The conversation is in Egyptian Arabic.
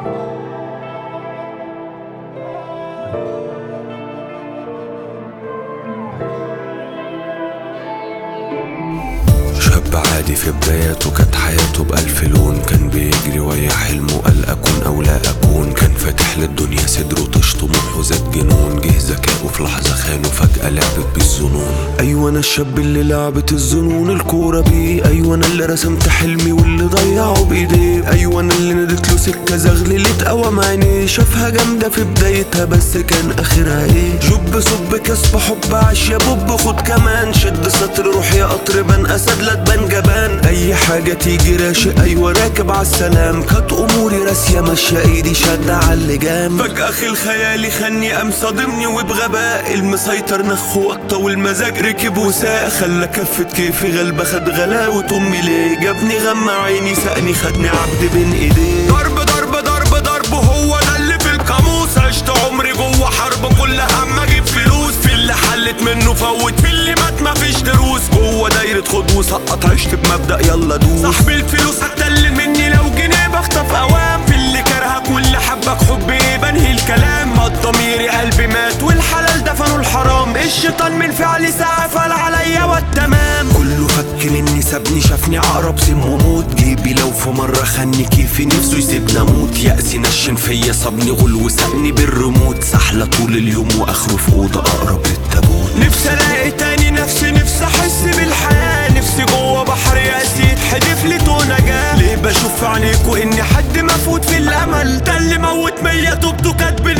شاب عادي في بداياته كانت حياته بألف لون كان بيجري ويا حلمه قال أكون أو لا أكون كان فاتح للدنيا صدره طش طموحه زاد جنون جه ذكاؤه في لحظة خانه فجأة لعبت بالظنون أيوة أنا الشاب اللي لعبت الظنون الكورة بيه أيوة أنا اللي رسمت حلمي واللي ضيعه بإيديه أيوة أنا اللي نادت له سكة زغللت قوام عينيه شافها جامدة في بدايتها بس كان آخرها إيه جب صب كسب حب عش يا بوب خد كمان شد سطر روح يا قطر بان أسد لا تبان جبان أي حاجة تيجي راشق أيوة راكب عالسلام كانت أموري راسية ماشية إيدي شادة عاللجام فجأة خيل خيالي خني قام صادمني وبغباء المسيطر نخ وطى والمزاج ركب وساق خلى كفة كيفي غلبة خد غلاوة أمي ليه جابني غمى عيني سقني خدني عبد بين إيديه ضرب ضرب ضرب ضرب هو ده اللي في القاموس عشت عمري جوه حرب كل هم اجيب فلوس في اللي حلت منه فوت في اللي مات مفيش دروس جوه دايرة خد وسقط عشت بمبدأ يلا دوس صاحب الفلوس هتقلل مني لو جنيه بخطف اوام في اللي كرهك واللي حبك حب ايه بنهي الكلام ما ضميري قلبي مات والحلال دفنوا الحرام الشيطان من فعلي ساعة فال عليا والتمام كله فك مني سابني شافني عقرب سم وموت جيبي لو في مرة خني كيفي نفسه يسيبني اموت يأسي نشن فيا صابني غل وسقني بالريموت سحلة طول اليوم واخره في اوضة اقرب للتابوت نفسي الاقي تاني نفسي نفسي احس بالحياة نفسي جوه بحر يأسي يتحدف لي نجاة ليه بشوف في عينيكوا اني حد مفوت في الامل ده اللي موت مية توبته كاتب